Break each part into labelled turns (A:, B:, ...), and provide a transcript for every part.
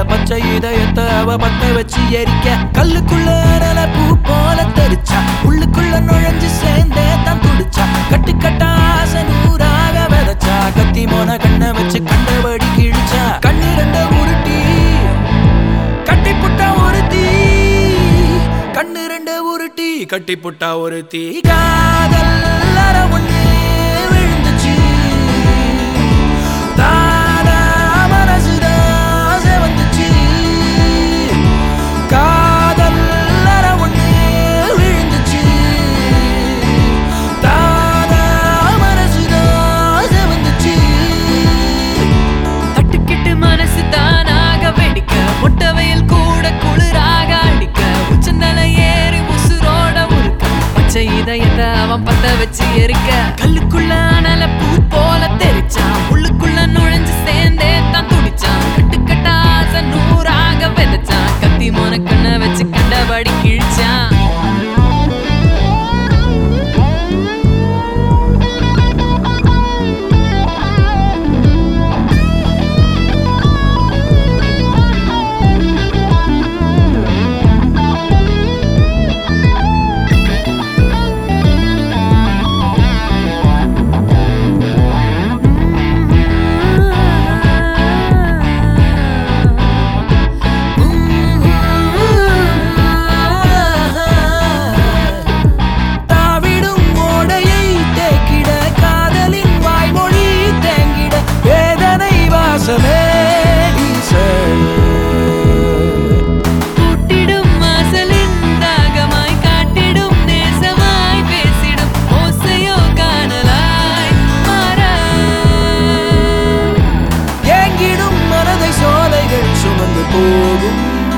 A: பச்சை இதயத்தை அவ பத்த வச்சு எரிக்க கல்லுக்குள்ள அனல பூ போல தெரிச்சா உள்ளுக்குள்ள நுழைஞ்சு சேர்ந்தே தான் துடிச்சா கட்டு கட்டா ஆசை நூறாக விதைச்சா கத்தி மோன கண்ணை வச்சு கண்டபடி கிழிச்சா கண்ணு ரெண்ட உருட்டி கட்டி புட்டா ஒரு தீ கண்ணு ரெண்ட உருட்டி கட்டி புட்டா ஒரு தீ காதல் அற ஒண்ணு விழுந்துச்சு தானா மனசுதான் செவந்துச்சு காதல் அற ஒண்ணு விழுந்துச்சு தானா மனசுதான் செவந்துச்சு
B: தட்டுக்கிட்டு மனசு தானாக வெடிக்க முட்டவையில் கூட குளிராக அடிக்க உச்சந்தல ஏறி உசுரோட முறுக்க பச்சை இதயத்தை அவன் பத்த வச்சு எரிக்க கல்லுக்குள்ள அனல பூ போல தெரிச்சான் உள்ளுக்குள்ள நுழைஞ்சு சேர்ந்தே தான் துடிச்சான் கட்டுக்கட்டா ஆசை நூறாக விதைச்சான் கத்தி மோன கண்ணை வச்சு கண்டபடி கிழிச்சான்
A: தாவிடும் ஓடையை தேக்கிட காதலின் வாய்மொழி தேங்கிட வேதனை வாசமே வீச.
B: கூட்டிடும் வாசலின் தாகமாய் காட்டிடும் நேசமாய் பேசிடும் ஓசையோ காணலாய் மாற
A: ஏங்கிடும் மனதை சோலைகள் சுமந்து போகும்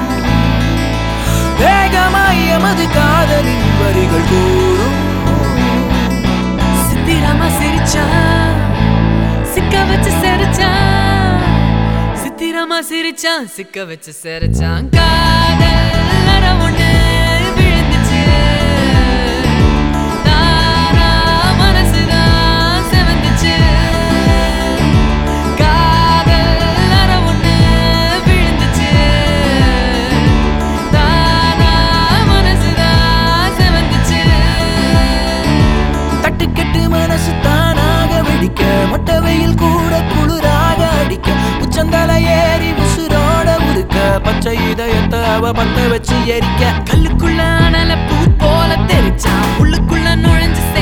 A: வேகமாய் எமது காதலின் வரிகள் கூறும்
B: சித்திரமா சிரிச்சா சிக்க வச்சு சிரிச்சான் சித்திரமா சிரிச்சான் சிக்க வச்சு சிரிச்சான் காதல் அற ஒண்ணு விழுந்துச்சு தானா மனசுதான் செவந்துச்சு காதல் அற ஒண்ணு விழுந்துச்சு தானா மனசுதான் செவந்துச்சு
A: தட்டுக்கெட்டு மனசு தானாக வெடிக்க மொட்டை வெயில் கூட குளிராக அடிக்க உச்சந்தல ஏறி உசுரோட உருக்க பச்சை இதயத்தை அவ பத்த வச்சு எரிக்க
B: கல்லுக்குள்ள அனல பூ போல தெரிச்சான் உள்ளுக்குள்ள நுழைஞ்சு